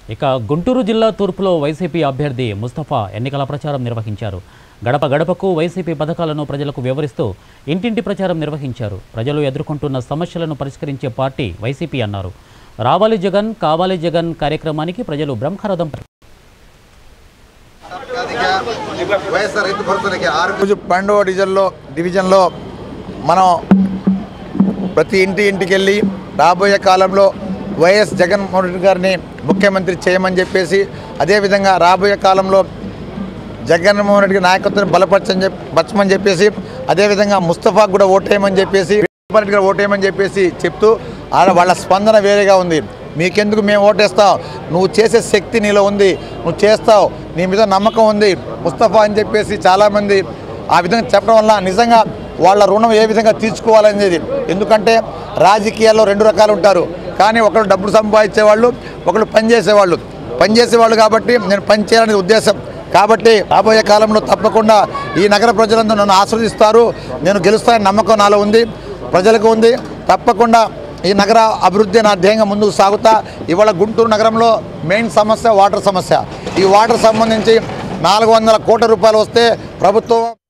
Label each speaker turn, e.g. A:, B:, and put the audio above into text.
A: ఇక గుంటూరు జిల్లా తూర్పులో వైసీపీ అభ్యర్థి ముస్తఫా ఎన్నికల ప్రచారం నిర్వహించారు గడప గడపకు వైసీపీ పథకాలను ప్రజలకు వివరిస్తూ ఇంటింటి ప్రచారం నిర్వహించారు ప్రజలు ఎదుర్కొంటున్న సమస్యలను పరిష్కరించే పార్టీ వైసీపీ అన్నారు రావాలి జగన్ కావాలి జగన్ కార్యక్రమానికి ప్రజలు బ్రహ్మరథం పట్టారు.
B: వైఎస్ఆర్ రైతు భరోసాకి ఆరు
C: రోజు పన్నెండవ డివిజన్లో డివిజన్లో మనం ప్రతి ఇంటి ఇంటికి వెళ్ళి రాబోయే కాలంలో వైఎస్ జగన్మోహన్ రెడ్డి గారిని ముఖ్యమంత్రి చేయమని చెప్పేసి అదేవిధంగా రాబోయే కాలంలో జగన్మోహన్ రెడ్డి గారి నాయకత్వాన్ని బలపరచని చెప్పి పరచమని చెప్పేసి అదేవిధంగా ముస్తఫాకు కూడా ఓటేయమని చెప్పేసి జగన్మోహన్ రెడ్డి గారు ఓటేయమని చెప్పేసి చెప్తూ ఆడ వాళ్ళ స్పందన వేరేగా ఉంది మీకెందుకు మేము ఓటేస్తావు నువ్వు చేసే శక్తి నీలో ఉంది నువ్వు చేస్తావు నీ మీద నమ్మకం ఉంది ముస్తఫా అని చెప్పేసి చాలామంది ఆ విధంగా చెప్పడం వల్ల నిజంగా వాళ్ళ రుణం ఏ విధంగా తీర్చుకోవాలనేది ఎందుకంటే రాజకీయాల్లో రెండు రకాలు ఉంటారు కానీ ఒకరు డబ్బులు సంపాదించే వాళ్ళు ఒకరు పనిచేసేవాళ్ళు పనిచేసేవాళ్ళు కాబట్టి నేను పని చేయాలనే ఉద్దేశం కాబట్టి రాబోయే కాలంలో తప్పకుండా ఈ నగర ప్రజలందరూ నన్ను ఆస్వాదిస్తారు నేను గెలుస్తానని నమ్మకం నాలో ఉంది ప్రజలకు ఉంది తప్పకుండా ఈ నగర అభివృద్ధి నా ధ్యేయంగా ముందుకు సాగుతా ఇవాళ గుంటూరు నగరంలో మెయిన్ సమస్య వాటర్ సమస్య ఈ వాటర్ సంబంధించి నాలుగు వందల కోట్ల రూపాయలు వస్తే ప్రభుత్వం